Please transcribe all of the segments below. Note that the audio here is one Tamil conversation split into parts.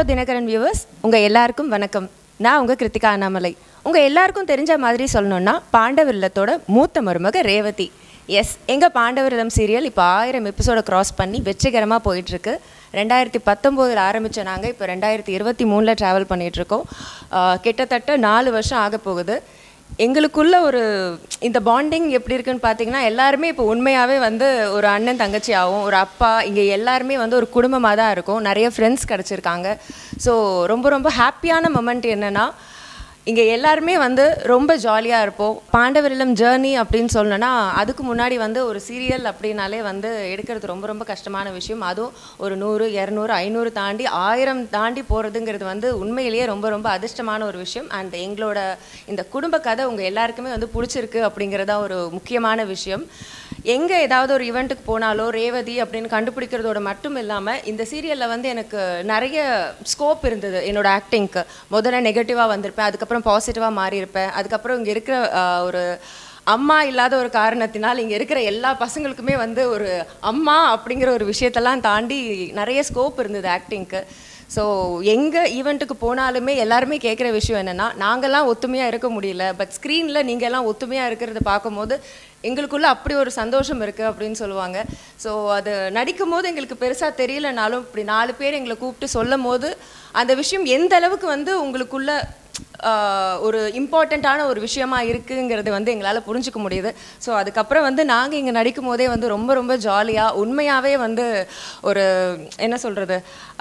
தினகரன் வியூவர்ஸ் உங்கள் எல்லாருக்கும் வணக்கம் நான் உங்கள் கிருத்திகா அண்ணாமலை உங்கள் எல்லாருக்கும் தெரிஞ்ச மாதிரி சொல்லணும்னா பாண்டவர் இல்லத்தோட மூத்த மருமக ரேவதி எஸ் எங்கள் பாண்டவர் இல்லம் சீரியல் இப்போ ஆயிரம் எபிசோட கிராஸ் பண்ணி வெற்றிகரமாக போயிட்டுருக்கு ரெண்டாயிரத்தி பத்தொம்போதில் ஆரம்பித்த நாங்கள் இப்போ ரெண்டாயிரத்தி இருபத்தி மூணில் ட்ராவல் பண்ணிகிட்ருக்கோம் கிட்டத்தட்ட நாலு வருஷம் ஆக போகுது எங்களுக்குள்ள ஒரு இந்த பாண்டிங் எப்படி இருக்குன்னு பார்த்தீங்கன்னா எல்லாருமே இப்போ உண்மையாகவே வந்து ஒரு அண்ணன் தங்கச்சி ஆகும் ஒரு அப்பா இங்கே எல்லாருமே வந்து ஒரு குடும்பமாக தான் இருக்கும் நிறைய ஃப்ரெண்ட்ஸ் கிடச்சிருக்காங்க ஸோ ரொம்ப ரொம்ப ஹாப்பியான மொமெண்ட் என்னென்னா இங்கே எல்லாருமே வந்து ரொம்ப ஜாலியாக இருப்போம் பாண்டவர் இல்லம் ஜேர்னி அப்படின்னு சொல்லணும்னா அதுக்கு முன்னாடி வந்து ஒரு சீரியல் அப்படின்னாலே வந்து எடுக்கிறது ரொம்ப ரொம்ப கஷ்டமான விஷயம் அதுவும் ஒரு நூறு இரநூறு ஐநூறு தாண்டி ஆயிரம் தாண்டி போகிறதுங்கிறது வந்து உண்மையிலேயே ரொம்ப ரொம்ப அதிர்ஷ்டமான ஒரு விஷயம் அண்ட் எங்களோட இந்த குடும்ப கதை உங்கள் எல்லாருக்குமே வந்து பிடிச்சிருக்கு அப்படிங்கிறதா ஒரு முக்கியமான விஷயம் எங்கே ஏதாவது ஒரு ஈவெண்ட்டுக்கு போனாலோ ரேவதி அப்படின்னு கண்டுபிடிக்கிறதோட மட்டும் இல்லாமல் இந்த சீரியலில் வந்து எனக்கு நிறைய ஸ்கோப் இருந்தது என்னோட ஆக்டிங்க்கு முதல்ல நெகட்டிவாக வந்திருப்பேன் அதுக்கப்புறம் பாசிட்டிவாக மாறி இருப்பேன் அதுக்கப்புறம் இங்கே இருக்கிற ஆஹ், ஒரு அம்மா இல்லாத ஒரு காரணத்தினால் இங்கே இருக்கிற எல்லா பசங்களுக்குமே வந்து ஒரு அம்மா அப்படிங்கிற ஒரு விஷயத்தெல்லாம் தாண்டி நிறைய ஸ்கோப் இருந்தது ஆக்டிங்க்கு ஸோ எங்கே ஈவெண்ட்டுக்கு போனாலுமே எல்லாருமே கேட்குற விஷயம் என்னென்னா நாங்கள்லாம் ஒத்துமையாக இருக்க முடியல பட் ஸ்க்ரீனில் நீங்கள் எல்லாம் ஒத்துமையாக இருக்கிறத பார்க்கும்போது எங்களுக்குள்ள அப்படி ஒரு சந்தோஷம் இருக்குது அப்படின்னு சொல்லுவாங்க ஸோ அது நடிக்கும் போது எங்களுக்கு பெருசாக தெரியலனாலும் இப்படி நாலு பேர் எங்களை கூப்பிட்டு சொல்லும் போது அந்த விஷயம் எந்த அளவுக்கு வந்து உங்களுக்குள்ள ஆஹ், ஒரு இம்பார்ட்டண்ட்டான ஒரு விஷயமா இருக்குங்கிறது வந்து எங்களால் புரிஞ்சுக்க முடியுது ஸோ அதுக்கப்புறம் வந்து நாங்கள் இங்கே நடிக்கும் போதே வந்து ரொம்ப ரொம்ப ஜாலியாக உண்மையாகவே வந்து ஒரு என்ன சொல்கிறது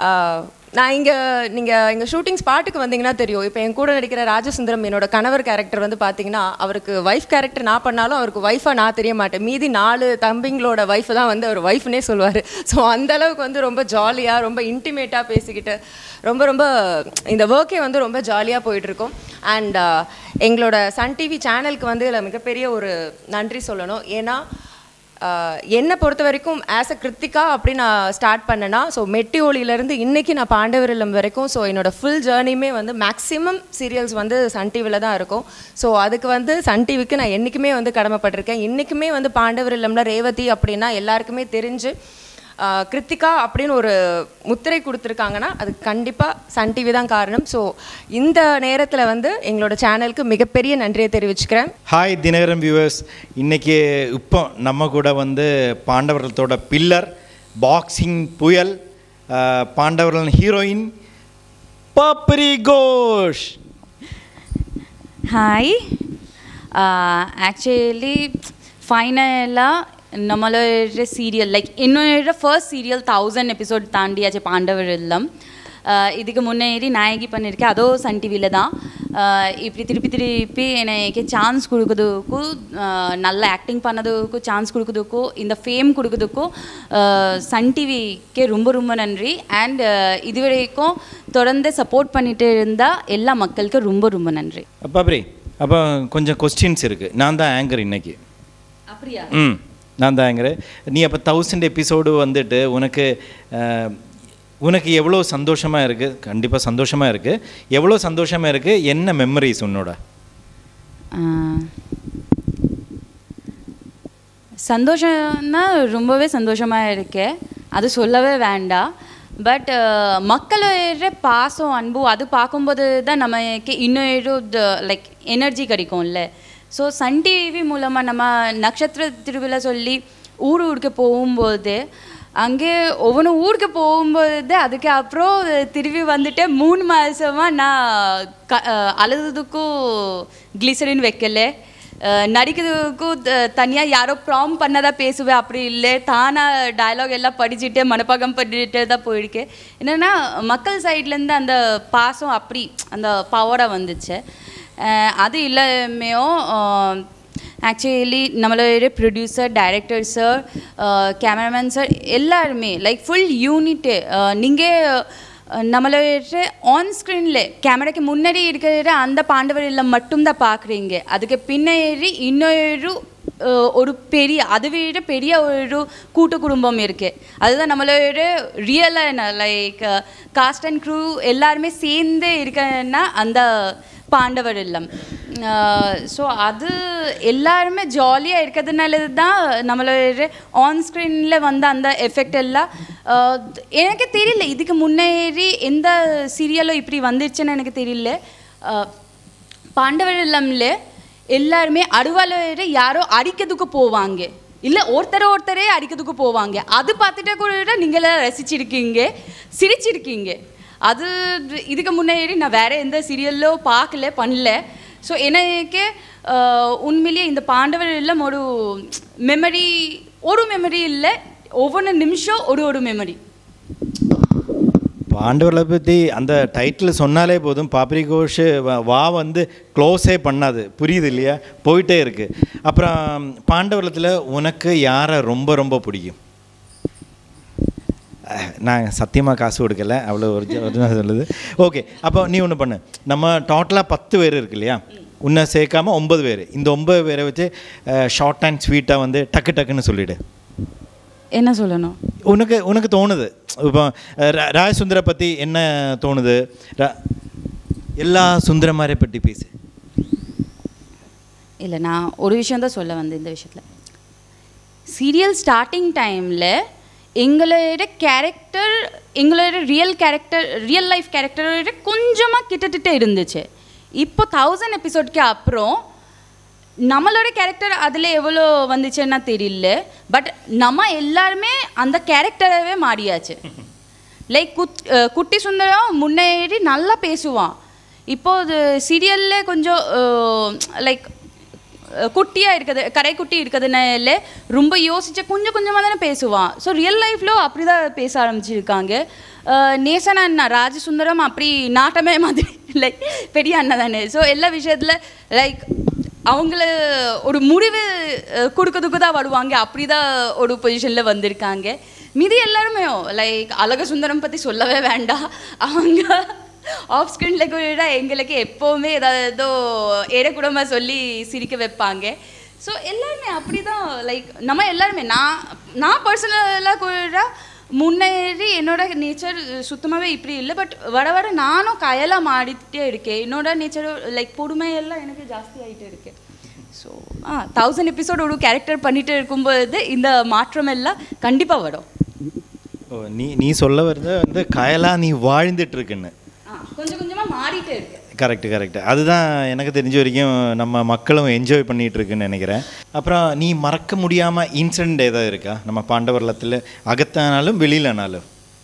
நான் இங்கே நீங்கள் எங்கள் ஷூட்டிங் ஸ்பாட்டுக்கு வந்தீங்கன்னா தெரியும் இப்போ என் கூட நடிக்கிற ராஜசுந்தரம் என்னோட கணவர் கேரக்டர் வந்து பார்த்தீங்கன்னா அவருக்கு ஒய்ஃப் கேரக்டர் நான் பண்ணாலும் அவருக்கு ஒய்ஃபாக நான் தெரிய மாட்டேன் மீதி நாலு தம்பிங்களோட ஒய்ஃப் தான் வந்து அவர் ஒய்ஃப்னே சொல்லுவார் ஸோ அந்த அளவுக்கு வந்து ரொம்ப ஜாலியாக ரொம்ப இன்டிமேட்டாக பேசிக்கிட்டு ரொம்ப ரொம்ப இந்த ஒர்க்கே வந்து ரொம்ப ஜாலியாக போயிட்டுருக்கோம் அண்ட் எங்களோட சன் டிவி சேனலுக்கு வந்து இதில் மிகப்பெரிய ஒரு நன்றி சொல்லணும் ஏன்னா ஆஹ் என்னை பொறுத்த வரைக்கும் ஆஸ் அ கிருத்திகா அப்படி நான் ஸ்டார்ட் பண்ணேன்னா ஸோ மெட்டி ஒளியிலேருந்து இன்றைக்கி நான் பாண்டவர் இல்லம் வரைக்கும் ஸோ என்னோட ஃபுல் ஜேர்னியுமே வந்து மேக்ஸிமம் சீரியல்ஸ் வந்து சன் டிவியில் தான் இருக்கும் ஸோ அதுக்கு வந்து சன் டிவிக்கு நான் என்றைக்குமே வந்து கடமைப்பட்டிருக்கேன் இன்றைக்குமே வந்து பாண்டவர் இல்லம்ல ரேவதி அப்படின்னா எல்லாருக்குமே தெரிஞ்சு ஆஹ் கிருத்திகா அப்படின்னு ஒரு முத்திரை கொடுத்துருக்காங்கன்னா அது கண்டிப்பாக சன் டிவி தான் காரணம் ஸோ இந்த நேரத்தில் வந்து எங்களோட சேனலுக்கு மிகப்பெரிய நன்றியை தெரிவிச்சுக்கிறேன் ஹாய் தினகரன் வியூவர்ஸ் இன்னைக்கு இப்போ நம்ம கூட வந்து பாண்டவர்களத்தோட பில்லர் பாக்ஸிங் புயல் அஹ், பாண்டவர்கள் heroine Papri Ghosh hi actually ഫൈനലാக നമ്മളൊരു സീരിയൽ ലൈക്ക് இன்னொரு ஃபர்ஸ்ட் சீரியல் தௌசண்ட் எபிசோட் தாண்டியாச்சு பாண்டவர் இல்லம் ஆஹ் இதுக்கு முன்னேறி நாயகி பண்ணியிருக்கேன் அதோ சன் டிவியில் தான் ஆஹ் இப்படி திருப்பி திருப்பி எனக்கு சான்ஸ் கொடுக்குறதுக்கும் ஆஹ் நல்ல ஆக்டிங் பண்ணதுக்கும் சான்ஸ் கொடுக்குறதுக்கும் இந்த ஃபேம் கொடுக்குறதுக்கும் ஆஹ் சன் டிவிக்கே ரொம்ப ரொம்ப நன்றி அண்ட் இது வரைக்கும் தொடர்ந்து சப்போர்ட் பண்ணிட்டு இருந்த எல்லா மக்களுக்கும் ரொம்ப ரொம்ப நன்றி பாப்பரி அப்போ கொஞ்சம் கொஸ்டின்ஸ் இருக்குது நான் தான் ஆங்கர் இன்னைக்கு அப்படியா ம் நான் தான் ஆங்கர் நீ அப்போ தௌசண்ட் எபிசோடு வந்துட்டு உனக்கு அஹ், உனக்கு எவ்வளோ சந்தோஷமாக இருக்குது கண்டிப்பாக சந்தோஷமாக இருக்குது எவ்வளோ சந்தோஷமாக இருக்குது என்ன மெமரிஸ் உன்னோட ஆஹ் சந்தோஷம்னா ரொம்பவே சந்தோஷமாக இருக்கேன் அது சொல்லவே வேண்டாம் பட் மக்களோட பாசம் அன்பு அது பார்க்கும்போது தான் நமக்கு இன்னும் லைக் எனர்ஜி கிடைக்கும்ல ஸோ சன் டிவி மூலமாக நம்ம நட்சத்திர திருவிழா சொல்லி ஊர் ஊருக்கு போகும்போது அங்கே ஒவ்வொரு ஊருக்கு போகும்போது அதுக்கு அப்புறம் திரும்பி வந்துட்டு மூணு மாதமாக நான் க அஹ் அழுதுறதுக்கும் கிளிசரின் வைக்கல அஹ் நடிக்கிறதுக்கும் தனியாக யாரோ ப்ராம் பண்ணதா பேசுவேன் அப்படி இல்லை தானாக டயலாக் எல்லாம் படிச்சுட்டு மனப்பாகம் பண்ணிட்டு தான் போயிருக்கேன் என்னென்னா மக்கள் சைட்லேருந்து அந்த பாசம் அப்படி அந்த பவராக வந்துச்சு அஹ் அது இல்லாமையும் ஆக்சுவலி நம்மளோட producer director sir cameraman sir எல்லாருமே லைக் ஃபுல் யூனிட்டு நீங்கள் நம்மளோட ஆன் ஸ்க்ரீனில் கேமராக்கு முன்னாடி இருக்கிற அந்த பாண்டவர் இல்லம் மட்டும்தான் பார்க்குறீங்க அதுக்கு பின்னாடி இன்னொரு அஹ், ஒரு பெரிய அதை விட பெரிய ஒரு கூட்டு குடும்பம் இருக்குது அதுதான் நம்மளோட ரியலான லைக் காஸ்ட் அண்ட் க்ரூ எல்லாருமே சேர்ந்து இருக்கன்னா அந்த பாண்டவர் இல்லம் ஸோ அது எல்லாருமே ஜாலியாக இருக்கிறதுனால தான் நம்மளோட ஆன் ஸ்க்ரீனில் வந்த அந்த எஃபெக்ட் எல்லாம் ஆஹ், எனக்கு தெரியல இதுக்கு முன்னேறி எந்த சீரியலும் இப்படி வந்துருச்சுன்னு எனக்கு தெரியல ஆஹ், பாண்டவர் இல்லம்ல எல்லாருமே அடுவாளர் யாரோ அடிக்கிறதுக்கு போவாங்க இல்லை ஒருத்தர் ஒருத்தரே அடிக்கிறதுக்கு போவாங்க அது பார்த்துட்டு கூட நீங்களாம் ரசிச்சிருக்கீங்க சிரிச்சிருக்கீங்க அது இதுக்கு முன்னேறி நான் வேற எந்த சீரியல்லோ பார்க்கல பண்ணல ஸோ எனக்கு ஆஹ், உண்மையிலேயே இந்த பாண்டவர் எல்லாம் ஒரு மெமரி ஒரு மெமரி இல்லை ஒவ்வொரு நிமிஷம் ஒரு ஒரு மெமரி பாண்டவர்களை பற்றி அந்த டைட்டில் சொன்னாலே போதும் பாப்ரி கோஷ் வ- வா வந்து க்ளோஸே பண்ணாது புரியுது இல்லையா போயிட்டே இருக்கு அப்புறம் பாண்டவரத்தில் உனக்கு யாரை ரொம்ப ரொம்ப பிடிக்கும் அஹ், நான் சத்தியமாக காசு கொடுக்கல அவ்வளோ ஒரு ஒரிஜினல் சொல்லுது ஓகே அப்போ நீ ஒன்று பண்ணு நம்ம டோட்டலாக பத்து பேர் இருக்கு இல்லையா உன்னை சேர்க்காம ஒன்பது பேர் இந்த ஒன்பது பேரை வச்சு ஷார்ட் அண்ட் ஸ்வீட்டாக வந்து டக்கு டக்குன்னு சொல்லிவிடு என்ன சொல்லணும் உனக்கு உனக்கு தோணுது இப்போ அஹ், ரா- ராஜசுந்தரை பற்றி என்ன தோணுது ரா- எல்லா சுந்தரமாரை பற்றி பேசு இல்லை நான் ஒரு விஷயம் தான் சொல்ல வந்தேன் இந்த விஷயத்தில் சீரியல் ஸ்டார்டிங் டைமில் எங்களோட கேரக்டர் எங்களோட ரியல் கேரக்டர் ரியல் லைஃப் கேரக்டரோட கொஞ்சமாக கிட்டத்தட்ட இருந்துச்சு இப்போ தௌசண்ட் எபிசோட்க்கு அப்புறம் நம்மளோட கேரக்டர் அதில் எவ்வளோ வந்துச்சுன்னா தெரியல பட் நம்ம எல்லாருமே அந்த கேரக்டராகவே மாறியாச்சு லைக் குத் அஹ் குட்டி சுந்தரம் முன்னேறி நல்லா பேசுவான் இப்போ சீரியலில் கொஞ்சம் லைக் குட்டியாக இருக்குது கரைக்குட்டி இருக்கிறதுனால ரொம்ப யோசிச்சு கொஞ்சம் கொஞ்சமாக தானே பேசுவான் ஸோ ரியல் லைஃப்பில் அப்படி தான் பேச ஆரம்பிச்சிருக்காங்க அஹ் நேசன் அண்ணா ராஜசுந்தரம் அப்படி நாட்டமே மாதிரி லைக் பெரிய அண்ணா தானே ஸோ எல்லா விஷயத்தில் லைக் அவங்கள ஒரு முடிவு அஹ், கொடுக்கறதுக்கு தான் வருவாங்க அப்படி தான் ஒரு பொசிஷனில் வந்திருக்காங்க மீதி எல்லாருமே லைக் அழக சுந்தரம் பற்றி சொல்லவே வேண்டாம் அவங்க ஆஃப் ஸ்க்ரீனில் கூட எங்களுக்கு எப்போவுமே ஏதாவது ஏறக்கூடமாக சொல்லி சிரிக்க வைப்பாங்க ஸோ எல்லாருமே அப்படி தான் லைக் நம்ம எல்லாருமே நான் நான் பர்சனலாக கூட முன்னேறி என்னோட நேச்சர் சுத்தமாகவே இப்படி இல்லை பட் வர வர நானும் கயலாக மாடிட்டே இருக்கேன் என்னோட நேச்சர் லைக் பொறுமையெல்லாம் எனக்கு ஜாஸ்தி ஆகிட்டே இருக்கு ஸோ ஆ தௌசண்ட் எபிசோட் ஒரு கேரக்டர் பண்ணிட்டு இருக்கும்போது இந்த மாற்றம் எல்லாம் கண்டிப்பாக வரும் ஓ நீ நீ சொல்ல வருது வந்து கயலா நீ வாழ்ந்துட்டு இருக்குன்னு ஆ கொஞ்சம் கொஞ்சமாக மாறிட்டே இருக்கு கரெக்ட் கரெக்ட் அதுதான் எனக்கு தெரிஞ்ச வரைக்கும் நம்ம மக்களும் என்ஜாய் பண்ணிட்டு இருக்குன்னு நினைக்கிறேன் அப்புறம் நீ மறக்க முடியாமல் இன்சிடெண்ட் ஏதாவது இருக்கா நம்ம பாண்டவர்லத்தில் அகத்தானாலும் வெளியிலனாலும்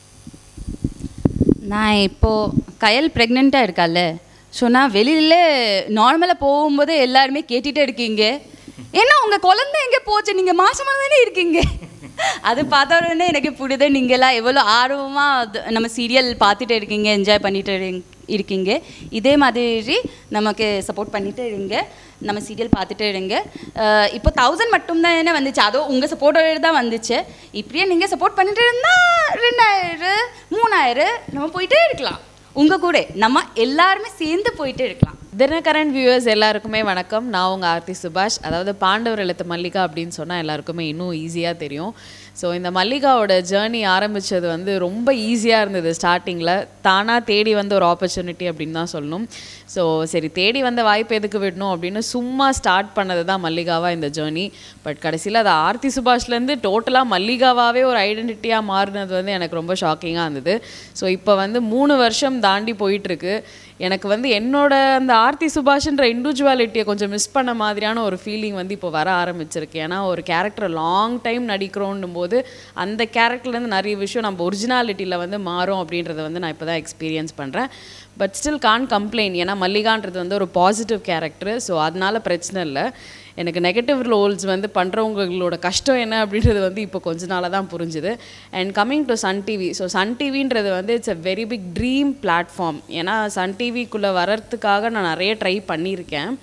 நான் இப்போது கயல் ப்ரெக்னெண்ட்டாக இருக்கால ஸோ நான் வெளியில் நார்மலாக போகும்போது எல்லாருமே கேட்டுகிட்டே இருக்கீங்க என்ன உங்கள் குழந்தை எங்கே போச்சு நீங்கள் மாசமாக தானே இருக்கீங்க அது பார்த்த உடனே எனக்கு புரியுது நீங்களாம் எவ்வளோ ஆர்வமாக நம்ம சீரியல் பார்த்துட்டு இருக்கீங்க என்ஜாய் பண்ணிட்டு இருங்க- இருக்கீங்க இதே மாதிரி நமக்கு சப்போர்ட் பண்ணிட்டு இருங்க நம்ம சீரியல் பார்த்துட்டு இருங்க அஹ் இப்போ தௌசண்ட் மட்டும்தான் என்ன வந்துச்சு அதுவும் உங்கள் சப்போர்ட்டோட தான் வந்துச்சு இப்படியே நீங்கள் சப்போர்ட் பண்ணிட்டு இருந்தால் ரெண்டாயிரம் மூணாயிரம் நம்ம போயிட்டே இருக்கலாம் உங்கள் கூட நம்ம எல்லாருமே சேர்ந்து போயிட்டே இருக்கலாம் தினகரன் வியூவர்ஸ் எல்லாருக்குமே வணக்கம் நான் உங்கள் ஆர்த்தி சுபாஷ் அதாவது பாண்டவர் எழுத்து மல்லிகா அப்படின்னு சொன்னால் எல்லாருக்குமே இன்னும் ஈஸியாக தெரியும் ஸோ இந்த மல்லிகாவோட ஜேர்னி ஆரம்பித்தது வந்து ரொம்ப ஈஸியாக இருந்தது ஸ்டார்டிங்கில் தானாக தேடி வந்த ஒரு ஆப்பர்ச்சுனிட்டி அப்படின்னு தான் சொல்லணும் ஸோ சரி தேடி வந்த வாய்ப்பு எதுக்கு விடணும் அப்படின்னு சும்மா ஸ்டார்ட் பண்ணது தான் மல்லிகாவா இந்த ஜேர்னி பட் கடைசியில் அது ஆர்த்தி சுபாஷ்லேருந்து டோட்டலாக மல்லிகாவாகவே ஒரு ஐடென்டிட்டியாக மாறினது வந்து எனக்கு ரொம்ப ஷாக்கிங்காக இருந்தது ஸோ இப்போ வந்து மூணு வருஷம் தாண்டி போயிட்டுருக்கு எனக்கு வந்து என்னோட அந்த ஆர்த்தி சுபாஷ்ன்ற இண்டிவிஜுவாலிட்டியை கொஞ்சம் மிஸ் பண்ண மாதிரியான ஒரு ஃபீலிங் வந்து இப்போ வர ஆரம்பிச்சிருக்கு ஏன்னா ஒரு கேரக்டர் லாங் டைம் நடிக்கிறோன்னும் போது அந்த கேரக்டர்லேருந்து நிறைய விஷயம் நம்ம ஒரிஜினாலிட்டியில் வந்து மாறும் அப்படின்றத வந்து நான் இப்போ தான் எக்ஸ்பீரியன்ஸ் பண்ணுறேன் பட் ஸ்டில் கான் கம்ப்ளைண்ட் ஏன்னா மல்லிகான்றது வந்து ஒரு பாசிட்டிவ் கேரக்டர் ஸோ அதனால பிரச்சனை இல்லை எனக்கு நெகட்டிவ் ரோல்ஸ் வந்து பண்ணுறவங்களோட கஷ்டம் என்ன அப்படின்றது வந்து இப்போ கொஞ்ச நாளாக தான் புரிஞ்சுது and coming to Sun TV so Sun டிவின்றது வந்து it's a very big dream platform ஏன்னா சன் டிவிக்குள்ளே வர்றதுக்காக நான் நிறைய ட்ரை பண்ணியிருக்கேன்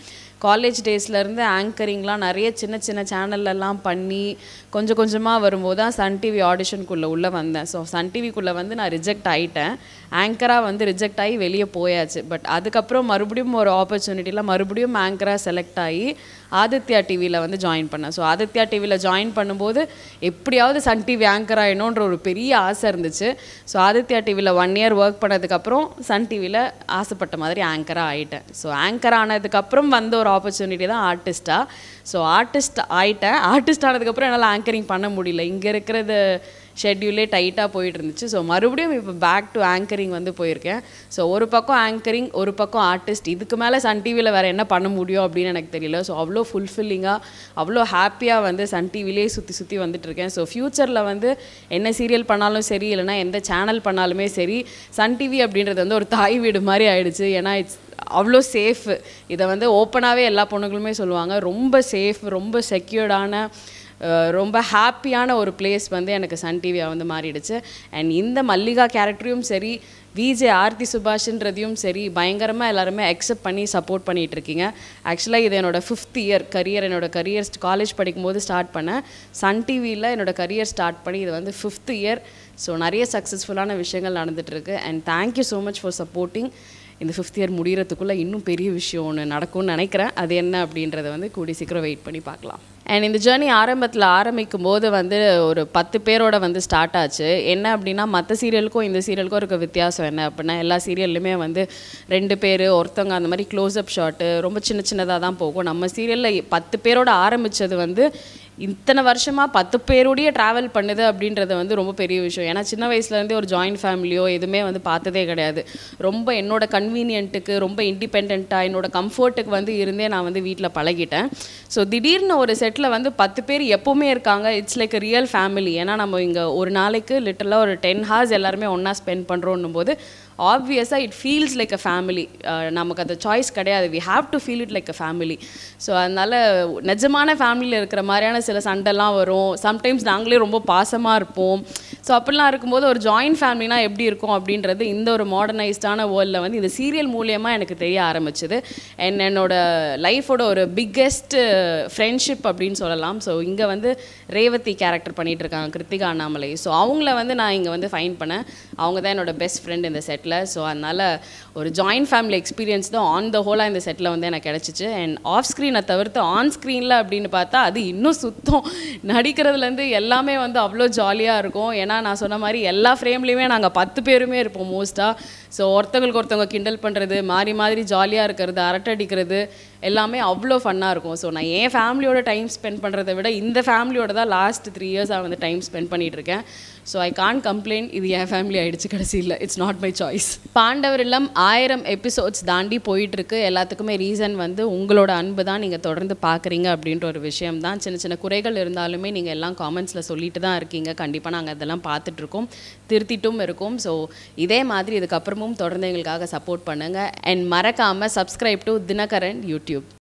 காலேஜ் டேஸ்லேருந்து ஆங்கரிங்லாம் நிறைய சின்ன சின்ன சேனல்லலாம் பண்ணி கொஞ்சம் கொஞ்சமாக வரும்போது தான் சன் டிவி ஆடிஷனுக்குள்ளே உள்ளே வந்தேன் ஸோ சன் டிவிக்குள்ளே வந்து நான் ரிஜெக்ட் ஆகிட்டேன் ஆங்கராக வந்து ரிஜெக்ட் ஆகி வெளியே போயாச்சு பட் அதுக்கப்புறம் மறுபடியும் ஒரு ஆப்பர்ச்சுனிட்டியில் மறுபடியும் ஆங்கராக செலக்ட் ஆகி ஆதித்யா டிவியில் வந்து ஜாயின் பண்ணேன் ஸோ ஆதித்யா டிவியில் ஜாயின் பண்ணும்போது எப்படியாவது சன் டிவி ஆங்கர் ஆகணுன்ற ஒரு பெரிய ஆசை இருந்துச்சு ஸோ ஆதித்யா டிவியில் ஒன் இயர் ஒர்க் பண்ணதுக்கப்புறம் சன் டிவியில் ஆசைப்பட்ட மாதிரி ஆங்கராக ஆகிட்டேன் ஸோ ஆங்கர் ஆனதுக்கப்புறம் வந்த ஒரு ஆப்பர்ச்சுனிட்டி தான் ஆர்டிஸ்ட்டாக ஸோ ஆர்டிஸ்ட் ஆகிட்டேன் ஆர்டிஸ்ட் ஆனதுக்கப்புறம் என்னால் ஆங்கரிங் பண்ண முடியல இங்கே இருக்கிறது ஷெட்யூலே டைட்டாக போயிட்டு இருந்துச்சு ஸோ மறுபடியும் இப்போ பேக் டு ஆங்கரிங் வந்து போயிருக்கேன் ஸோ ஒரு பக்கம் ஆங்கரிங் ஒரு பக்கம் ஆர்டிஸ்ட் இதுக்கு மேலே சன் டிவியில் வேறு என்ன பண்ண முடியும் அப்படின்னு எனக்கு தெரியல ஸோ அவ்வளோ ஃபுல்ஃபில்லிங்காக அவ்வளோ ஹாப்பியாக வந்து சன் டிவிலே சுற்றி சுற்றி வந்துட்டு இருக்கேன் ஸோ ஃப்யூச்சரில் வந்து என்ன சீரியல் பண்ணாலும் சரி இல்லைனா எந்த சேனல் பண்ணாலுமே சரி சன் டிவி அப்படின்றது வந்து ஒரு தாய் வீடு மாதிரி ஆயிடுச்சு ஏன்னா இட்ஸ் அவ்வளோ சேஃப் இதை வந்து ஓப்பனாகவே எல்லா பொண்ணுங்களுமே சொல்லுவாங்க ரொம்ப சேஃப் ரொம்ப செக்யூர்டான ரொம்ப ஹாப்பியான ஒரு பிளேஸ் வந்து எனக்கு சன் டிவியாக வந்து மாறிடுச்சு அண்ட் இந்த மல்லிகா கேரக்டரையும் சரி விஜே ஆர்த்தி சுபாஷ்ன்றதையும் சரி பயங்கரமாக எல்லாருமே அக்செப்ட் பண்ணி சப்போர்ட் பண்ணிகிட்டு இருக்கீங்க ஆக்சுவலாக இது என்னோட ஃபிஃப்த் இயர் கரியர் என்னோட கரியர் காலேஜ் படிக்கும்போது ஸ்டார்ட் பண்ணேன் சன் டிவியில் என்னோட கரியர் ஸ்டார்ட் பண்ணி இது வந்து ஃபிஃப்த் இயர் ஸோ நிறைய சக்ஸஸ்ஃபுல்லான விஷயங்கள் நடந்துகிட்ருக்கு and thank you so much for supporting இந்த ஃபிஃப்த் இயர் முடிகிறதுக்குள்ளே இன்னும் பெரிய விஷயம் ஒன்று நடக்கும்னு நினைக்கிறேன் அது என்ன அப்படின்றத வந்து கூடி சீக்கிரம் வெயிட் பண்ணி பார்க்கலாம் அண்ட் இந்த ஜேர்னி ஆரம்பத்தில் ஆரம்பிக்கும் போது வந்து ஒரு பத்து பேரோட வந்து ஸ்டார்ட் ஆச்சு என்ன அப்படின்னா மற்ற சீரியலுக்கும் இந்த சீரியலுக்கும் இருக்க வித்தியாசம் என்ன அப்படின்னா எல்லா சீரியல்லையுமே வந்து ரெண்டு பேர் ஒருத்தவங்க அந்த மாதிரி க்ளோஸ்அப் ஷாட்டு ரொம்ப சின்ன சின்னதாக தான் போகும் நம்ம சீரியலில் பத்து பேரோட ஆரம்பித்தது வந்து இத்தனை வருஷமாக பத்து பேரோடய ட்ராவல் பண்ணுது அப்படின்றது வந்து ரொம்ப பெரிய விஷயம் ஏன்னா சின்ன வயசுலேருந்தே ஒரு ஜாயின்ட் ஃபேமிலியோ எதுவுமே வந்து பார்த்ததே கிடையாது ரொம்ப என்னோட கன்வீனியன்ட்டுக்கு ரொம்ப இண்டிபெண்ட்டாக என்னோட கம்ஃபர்ட்டுக்கு வந்து இருந்தே நான் வந்து வீட்டில் பழகிட்டேன் ஸோ திடீர்னு ஒரு செட்டில் வந்து பத்து பேர் எப்போவுமே இருக்காங்க இட்ஸ் லைக் ரியல் ஃபேமிலி ஏன்னா நம்ம இங்கே ஒரு நாளைக்கு லிட்டலாக ஒரு டென் ஹார்ஸ் எல்லாருமே ஒன்றா ஸ்பெண்ட் பண்ணுறோன்னும் போது ஆப்வியஸாக it feels like a family நமக்கு அந்த சாய்ஸ் கிடையாது we have to feel it like a family so அதனால் நிஜமான ஃபேமிலியில் இருக்கிற மாதிரியான சில சண்டைலாம் வரும் சம்டைம்ஸ் நாங்களே ரொம்ப பாசமாக இருப்போம் ஸோ அப்படிலாம் இருக்கும்போது ஒரு ஜாயின்ட் ஃபேமிலினா எப்படி இருக்கும் அப்படின்றது இந்த ஒரு மாடர்னைஸ்டான வேர்ல்டில் வந்து இந்த சீரியல் மூலியமாக எனக்கு தெரிய ஆரம்பிச்சது அண்ட் என்னோட லைஃபோட ஒரு பிக்கெஸ்ட் ஃப்ரெண்ட்ஷிப் அப்படின்னு சொல்லலாம் ஸோ இங்கே வந்து ரேவதி கேரக்டர் பண்ணிகிட்டு இருக்காங்க கிருத்திகா அண்ணாமலை ஸோ அவங்கள வந்து நான் இங்கே வந்து ஃபைன் பண்ணேன் அவங்க தான் என்னோட பெஸ்ட் ஃப்ரெண்ட் இந்த செட்டில் ஸோ அதனால் ஒரு ஜாயின்ட் ஃபேமிலி எக்ஸ்பீரியன்ஸ் தான் ஆன் த ஹோலாக இந்த செட்டில் வந்து எனக்கு கிடச்சிச்சு அண்ட் ஆஃப் ஸ்க்ரீனை தவிர்த்து ஆன் ஸ்க்ரீனில் அப்படின்னு பார்த்தா அது இன்னும் சுத்தம் நடிக்கிறதுலேருந்து எல்லாமே வந்து அவ்வளோ ஜாலியாக இருக்கும் ஏன்னா நான் சொன்ன மாதிரி எல்லா ஃப்ரேம்லேயுமே நாங்கள் பத்து பேருமே இருப்போம் மோஸ்ட்டாக ஸோ ஒருத்தங்களுக்கு ஒருத்தவங்க கிண்டல் பண்ணுறது மாறி மாதிரி ஜாலியாக இருக்கிறது அரட்டடிக்கிறது எல்லாமே அவ்வளோ ஃபன்னாக இருக்கும் ஸோ நான் என் ஃபேமிலியோட டைம் ஸ்பெண்ட் பண்ணுறதை விட இந்த ஃபேமிலியோட தான் லாஸ்ட் த்ரீ இயர்ஸாக வந்து டைம் ஸ்பெண்ட் பண்ணிகிட்டு இருக்கேன் ஸோ ஐ கான் கம்ப்ளைண்ட் இது என் ஃபேமிலி ஆயிடுச்சு கடைசியில் it's not my choice Pandavar Illam ஆயிரம் எபிசோட்ஸ் தாண்டி போயிட்டுருக்கு எல்லாத்துக்குமே ரீசன் வந்து உங்களோட அன்பு தான் நீங்கள் தொடர்ந்து பார்க்குறீங்க அப்படின்ற ஒரு விஷயம் தான் சின்ன சின்ன குறைகள் இருந்தாலுமே நீங்கள் எல்லாம் காமெண்ட்ஸில் சொல்லிட்டு தான் இருக்கீங்க கண்டிப்பாக நாங்கள் அதெல்லாம் பார்த்துட்ருக்கோம் திருத்திட்டும் இருக்கோம் ஸோ இதே மாதிரி இதுக்கப்புறமும் தொடர்ந்து எங்களுக்காக சப்போர்ட் பண்ணுங்கள் அண்ட் மறக்காமல் சப்ஸ்கிரைப் டு தினகரன் யூடியூப்